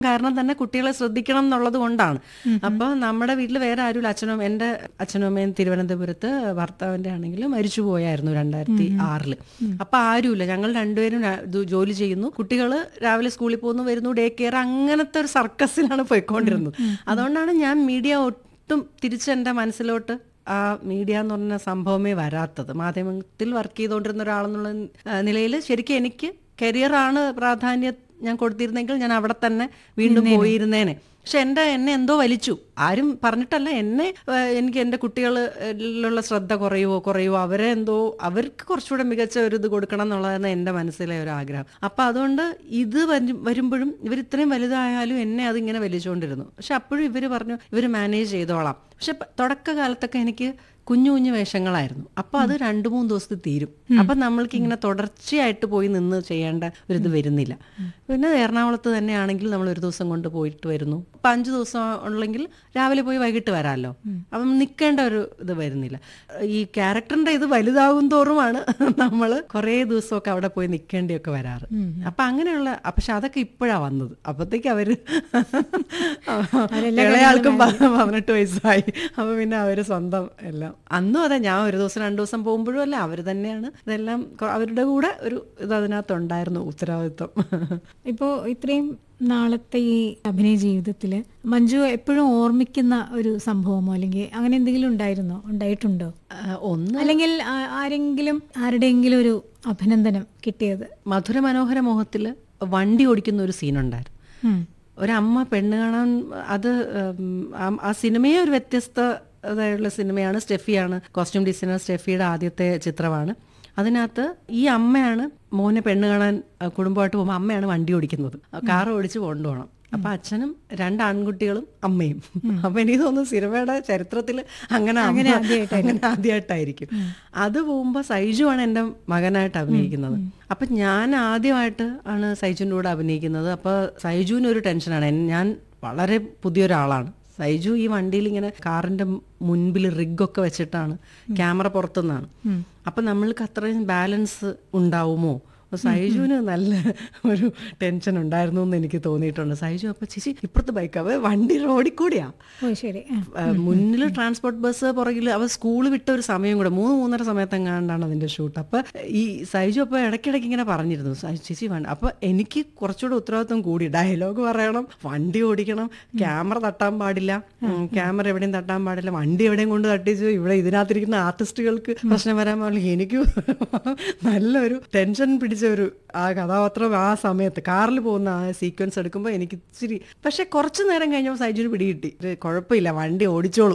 കാരണം തന്നെ കുട്ടികളെ ശ്രദ്ധിക്കണം എന്നുള്ളത് കൊണ്ടാണ് അപ്പൊ നമ്മുടെ വീട്ടിൽ വേറെ ആരും അച്ഛനും എൻ്റെ അച്ഛനും അമ്മയും തിരുവനന്തപുരത്ത് ഭർത്താവിന്റെ ആണെങ്കിലും മരിച്ചു പോയായിരുന്നു രണ്ടായിരത്തി ആറില് അപ്പൊ ആരുമില്ല ഞങ്ങൾ രണ്ടുപേരും രാ- ഇത് ജോലി ചെയ്യുന്നു കുട്ടികൾ രാവിലെ സ്കൂളിൽ പോകുന്നു വരുന്നു ഡേ കെയർ അങ്ങനത്തെ ഒരു സർക്കസിലാണ് പോയിക്കൊണ്ടിരുന്നത് അതുകൊണ്ടാണ് ഞാൻ മീഡിയ ഒട്ടും തിരിച്ച് എൻ്റെ മനസ്സിലോട്ട് ആ മീഡിയ എന്ന് പറഞ്ഞ സംഭവമേ വരാത്തത് മാധ്യമത്തിൽ വർക്ക് ചെയ്തുകൊണ്ടിരുന്ന ഒരാളെന്നുള്ള നിലയിൽ ശരിക്കും എനിക്ക് കരിയറാണ് പ്രാധാന്യം ഞാൻ കൊടുത്തിരുന്നെങ്കിൽ ഞാൻ അവിടെ തന്നെ വീണ്ടും പോയിരുന്നേനെ പക്ഷെ എൻ്റെ എന്നെ എന്തോ വലിച്ചു ആരും പറഞ്ഞിട്ടല്ല എന്നെ ഏഹ്, എനിക്ക് എൻ്റെ കുട്ടികളിലുള്ള ശ്രദ്ധ കുറയുമോ കുറയുമോ അവരെ എന്തോ അവർക്ക് കുറച്ചുകൂടെ മികച്ച ഒരു ഇത് കൊടുക്കണം എന്നുള്ളതാണ് എൻ്റെ മനസ്സിലെ ഒരു ആഗ്രഹം അപ്പം അതുകൊണ്ട് ഇത് വരും വരുമ്പോഴും ഇവർ ഇത്രയും വലുതായാലും എന്നെ അതിങ്ങനെ വലിച്ചുകൊണ്ടിരുന്നു പക്ഷെ അപ്പോഴും ഇവർ പറഞ്ഞു ഇവർ മാനേജ് ചെയ്തോളാം പക്ഷെ പ- തുടക്കകാലത്തൊക്കെ എനിക്ക് കുഞ്ഞു കുഞ്ഞു വേഷങ്ങളായിരുന്നു അപ്പൊ അത് രണ്ടു മൂന്ന് ദിവസത്തിൽ തീരും അപ്പൊ നമ്മൾക്ക് ഇങ്ങനെ തുടർച്ചയായിട്ട് പോയി നിന്ന് ചെയ്യേണ്ട ഒരു ഇത് വരുന്നില്ല പിന്നെ എറണാകുളത്ത് തന്നെയാണെങ്കിൽ നമ്മൾ ഒരു ദിവസം കൊണ്ട് പോയിട്ട് വരുന്നു ഇപ്പൊ അഞ്ചു ദിവസം ഉള്ളെങ്കിൽ രാവിലെ പോയി വൈകിട്ട് വരാമല്ലോ അപ്പം നിൽക്കേണ്ട ഒരു ഇത് വരുന്നില്ല ഈ ക്യാരക്ടറിന്റെ ഇത് വലുതാകും തോറുമാണ് നമ്മൾ കുറേ ദിവസമൊക്കെ അവിടെ പോയി നിൽക്കേണ്ടിയൊക്കെ വരാറ് അപ്പൊ അങ്ങനെയുള്ള പക്ഷെ അതൊക്കെ ഇപ്പോഴാ വന്നത് അപ്പത്തേക്ക് അവര് ഇളയാൾക്കും പ- പതിനെട്ട് വയസ്സായി അപ്പൊ പിന്നെ അവര് സ്വന്തം എല്ലാം അന്നും അതെ ഞാൻ ഒരു ദിവസം രണ്ടു ദിവസം പോകുമ്പോഴും അല്ല അവര് തന്നെയാണ് ഇതെല്ലാം കൊ- അവരുടെ കൂടെ ഒരു ഇത് അതിനകത്തുണ്ടായിരുന്നു ഉത്തരവാദിത്വം ഇപ്പോൾ ഇത്രയും നാളത്തെ ഈ അഭിനയ ജീവിതത്തിൽ മഞ്ജു എപ്പോഴും ഓർമ്മിക്കുന്ന ഒരു സംഭവമോ അല്ലെങ്കിൽ അങ്ങനെ എന്തെങ്കിലും ഉണ്ടായിരുന്നോ ഉണ്ടായിട്ടുണ്ടോ ആ, ഒന്ന് അല്ലെങ്കിൽ ആ- ആരെങ്കിലും ആരുടെയെങ്കിലും ഒരു അഭിനന്ദനം കിട്ടിയത് മധുര മനോഹര മോഹത്തില് വണ്ടി ഓടിക്കുന്ന ഒരു സീനുണ്ടായിരുന്നു ഉം. ഒരമ്മ പെണ്ണ് കാണാൻ അത് ഉം, ആ- ആ സിനിമയെ ഒരു വ്യത്യസ്തതയുള്ള സിനിമയാണ് സ്റ്റെഫിയാണ് കോസ്റ്റ്യൂം ഡിസൈനർ സ്റ്റെഫിയുടെ ആദ്യത്തെ ചിത്രമാണ് അതിനകത്ത് ഈ അമ്മയാണ് മോനെ പെണ്ണ് കാണാൻ ആ, കുടുംബമായിട്ട് പോകുമ്പോൾ അമ്മയാണ് വണ്ടി ഓടിക്കുന്നത് കാർ ഓടിച്ച് കൊണ്ടുപോകണം അപ്പൊ അച്ഛനും രണ്ട് ആൺകുട്ടികളും അമ്മയും അപ്പൊ എനിക്ക് തോന്നുന്നു സിനിമയുടെ ചരിത്രത്തിൽ അങ്ങനെ അമ്മ- അങ്ങനെ ആദ്യമായിട്ടായിരിക്കും അത് പോകുമ്പോ സൈജു ആണ് എൻ്റെ മകനായിട്ട് അഭിനയിക്കുന്നത് അപ്പൊ ഞാൻ ആദ്യമായിട്ട് ആണ് സൈജുവിൻ്റെ കൂടെ അഭിനയിക്കുന്നത് അപ്പൊ സൈജുവിന് ഒരു ടെൻഷനാണ് എൻ- ഞാൻ വളരെ പുതിയൊരാളാണ് സൈജു ഈ വണ്ടിയിൽ ഇങ്ങനെ കാറിന്റെ മുൻപിൽ റിഗൊക്കെ വെച്ചിട്ടാണ് ക്യാമറ പുറത്തുനിന്നാണ് അപ്പൊ നമ്മൾക്ക് അത്രയും ബാലൻസ് ഉണ്ടാവുമോ അപ്പൊ സൈജുവിന് നല്ല ഒരു ടെൻഷൻ ഉണ്ടായിരുന്നു എന്ന് എനിക്ക് തോന്നിയിട്ടുണ്ട് സൈജു അപ്പൊ ചേച്ചി ഇപ്പുറത്ത് ബൈക്ക് അവ വണ്ടി റോഡിൽ കൂടിയാ ഓ ശരി ആ. മുന്നിൽ ട്രാൻസ്പോർട്ട് ബസ് പുറകിൽ അവ സ്കൂൾ വിട്ട ഒരു സമയം കൂടെ മൂന്ന് മൂന്നര സമയത്തെങ്ങാണ്ടാണ് അതിന്റെ ഷൂട്ട് അപ്പൊ ഈ സൈജു അപ്പൊ ഇടയ്ക്കിടയ്ക്ക് ഇങ്ങനെ പറഞ്ഞിരുന്നു സൈജു ചേച്ചി വേണ്ട അപ്പൊ എനിക്ക് കുറച്ചുകൂടെ ഉത്തരവാദിത്വം കൂടി ഡയലോഗ് പറയണം വണ്ടി ഓടിക്കണം ക്യാമറ തട്ടാൻ പാടില്ല ഉം, ക്യാമറ എവിടെയും തട്ടാൻ പാടില്ല വണ്ടി എവിടെയും കൊണ്ട് തട്ടിച്ചു ഇവിടെ ഇതിനകത്തിരിക്കുന്ന ആർട്ടിസ്റ്റുകൾക്ക് പ്രശ്നം വരാൻ പാടില്ല എനിക്ക് നല്ലൊരു ടെൻഷൻ പിടിച്ച ഒരു ആ കഥാപാത്രം ആ സമയത്ത് കാറിൽ പോകുന്ന ആ സീക്വൻസ് എടുക്കുമ്പോൾ എനിക്ക് ഇച്ചിരി പക്ഷെ കുറച്ചു നേരം കഴിഞ്ഞപ്പോൾ സൈജുന് പിടികിട്ടി ഇത് കുഴപ്പമില്ല വണ്ടി ഓടിച്ചോളും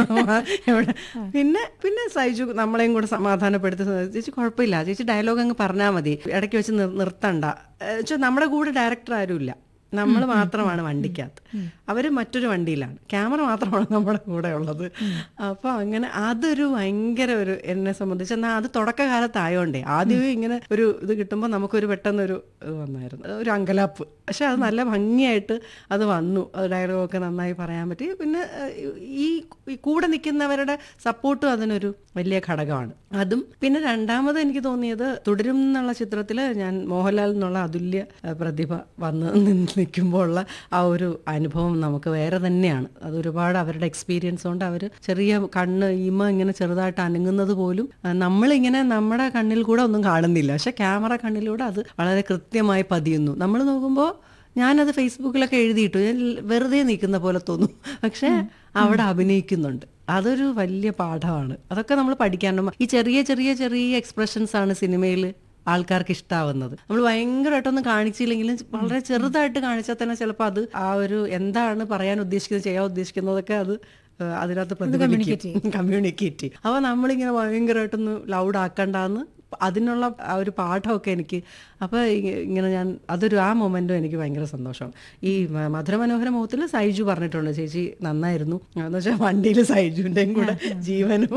എവിടെ പിന്നെ പിന്നെ സൈജു നമ്മളെയും കൂടെ സമാധാനപ്പെടുത്തി ചേച്ചി കുഴപ്പമില്ല ചേച്ചി ഡയലോഗ് അങ്ങ് പറഞ്ഞാൽ മതി ഇടയ്ക്ക് വെച്ച് നിർ- നിർത്തണ്ട വെച്ചാൽ നമ്മുടെ കൂടെ ഡയറക്ടർ ആരുമില്ല നമ്മൾ മാത്രമാണ് വണ്ടിക്കകത്ത് അവര് മറ്റൊരു വണ്ടിയിലാണ് ക്യാമറ മാത്രമാണ് നമ്മുടെ കൂടെ ഉള്ളത് അപ്പൊ അങ്ങനെ അതൊരു ഭയങ്കര ഒരു എന്നെ സംബന്ധിച്ച് എന്നാൽ അത് തുടക്കകാലത്തായോണ്ടേ ആദ്യമേ ഇങ്ങനെ ഒരു ഇത് കിട്ടുമ്പോൾ നമുക്കൊരു പെട്ടെന്നൊരു ഇത് വന്നായിരുന്നു ഒരു അങ്കലാപ്പ് പക്ഷെ അത് നല്ല ഭംഗിയായിട്ട് അത് വന്നു ഡയലോഗൊക്കെ നന്നായി പറയാൻ പറ്റി പിന്നെ ഏഹ്, ഈ ഈ കൂടെ നിൽക്കുന്നവരുടെ സപ്പോർട്ടും അതിനൊരു വലിയ ഘടകമാണ് അതും പിന്നെ രണ്ടാമത് എനിക്ക് തോന്നിയത് തുടരും എന്നുള്ള ചിത്രത്തിൽ ഞാൻ മോഹൻലാൽ എന്നുള്ള അതുല്യ ഏഹ്, പ്രതിഭ വന്ന് നിൽക്കുമ്പോൾ ഉള്ള ആ ഒരു അനുഭവം നമുക്ക് വേറെ തന്നെയാണ് അത് ഒരുപാട് അവരുടെ എക്സ്പീരിയൻസ് കൊണ്ട് അവർ ചെറിയ കണ്ണ് ഇമ ഇങ്ങനെ ചെറുതായിട്ട് അനങ്ങുന്നത് പോലും ഏഹ്, നമ്മളിങ്ങനെ നമ്മുടെ കണ്ണിൽ കൂടെ ഒന്നും കാണുന്നില്ല പക്ഷെ ക്യാമറ കണ്ണിലൂടെ അത് വളരെ കൃത്യമായി പതിയുന്നു നമ്മൾ നോക്കുമ്പോൾ ഞാനത് ഫേസ്ബുക്കിലൊക്കെ എഴുതിയിട്ടു ഞാൻ വെറുതെ നിൽക്കുന്ന പോലെ തോന്നും പക്ഷെ അവിടെ അഭിനയിക്കുന്നുണ്ട് അതൊരു വലിയ പാഠമാണ് അതൊക്കെ നമ്മൾ പഠിക്കാനും ഈ ചെറിയ ചെറിയ ചെറിയ എക്സ്പ്രഷൻസ് ആണ് സിനിമയിൽ ആൾക്കാർക്ക് ഇഷ്ടാവുന്നത് നമ്മൾ ഭയങ്കരമായിട്ടൊന്നും കാണിച്ചില്ലെങ്കിലും വളരെ ചെറുതായിട്ട് കാണിച്ചാൽ തന്നെ ചിലപ്പോൾ അത് ആ ഒരു എന്താണ് പറയാൻ ഉദ്ദേശിക്കുന്നത് ചെയ്യാൻ ഉദ്ദേശിക്കുന്നതൊക്കെ അത് ഏഹ് അതിനകത്ത് പ്രതിഫലിക്കും കമ്മ്യൂണിക്കേറ്റ് ചെയ്യും അപ്പോൾ നമ്മളിങ്ങനെ ഭയങ്കരമായിട്ടൊന്ന് ലൗഡ് ആക്കണ്ടെന്ന് അതിനുള്ള ആ ഒരു പാഠമൊക്കെ എനിക്ക് അപ്പോൾ ഇങ്ങനെ ഞാൻ അതൊരു ആ മൊമെൻറ്റും എനിക്ക് ഭയങ്കര സന്തോഷമാണ് ഈ മ- മധുര മനോഹര മുഖത്തിൽ സൈജു പറഞ്ഞിട്ടുണ്ട് ചേച്ചി നന്നായിരുന്നു എന്ന് വെച്ചാൽ വണ്ടിയിൽ സൈജുവിൻ്റെയും കൂടെ ജീവനും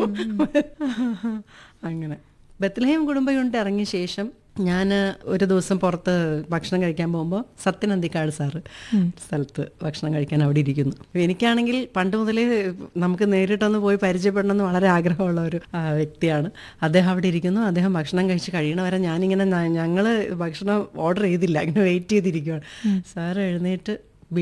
അങ്ങനെ ബത്ലഹേം കുടുംബ യൂണിറ്റ് ഇറങ്ങിയ ശേഷം ഞാൻ ഒരു ദിവസം പുറത്ത് ഭക്ഷണം കഴിക്കാൻ പോകുമ്പോൾ സത്യനന്ദിക്കാട് സാറ് സ്ഥലത്ത് ഭക്ഷണം കഴിക്കാൻ അവിടെ ഇരിക്കുന്നു എനിക്കാണെങ്കിൽ പണ്ട് മുതലേ നമുക്ക് നേരിട്ടൊന്ന് പോയി പരിചയപ്പെടണമെന്ന് വളരെ ആഗ്രഹമുള്ള ഒരു ആ, വ്യക്തിയാണ് അദ്ദേഹം അവിടെ ഇരിക്കുന്നു അദ്ദേഹം ഭക്ഷണം കഴിച്ച് കഴിയണവരെ ഞാനിങ്ങനെ ഞങ്ങൾ ഭക്ഷണം ഓർഡർ ചെയ്തില്ല ഇങ്ങനെ വെയിറ്റ് ചെയ്തിരിക്കുകയാണ് സാർ എഴുന്നേറ്റ്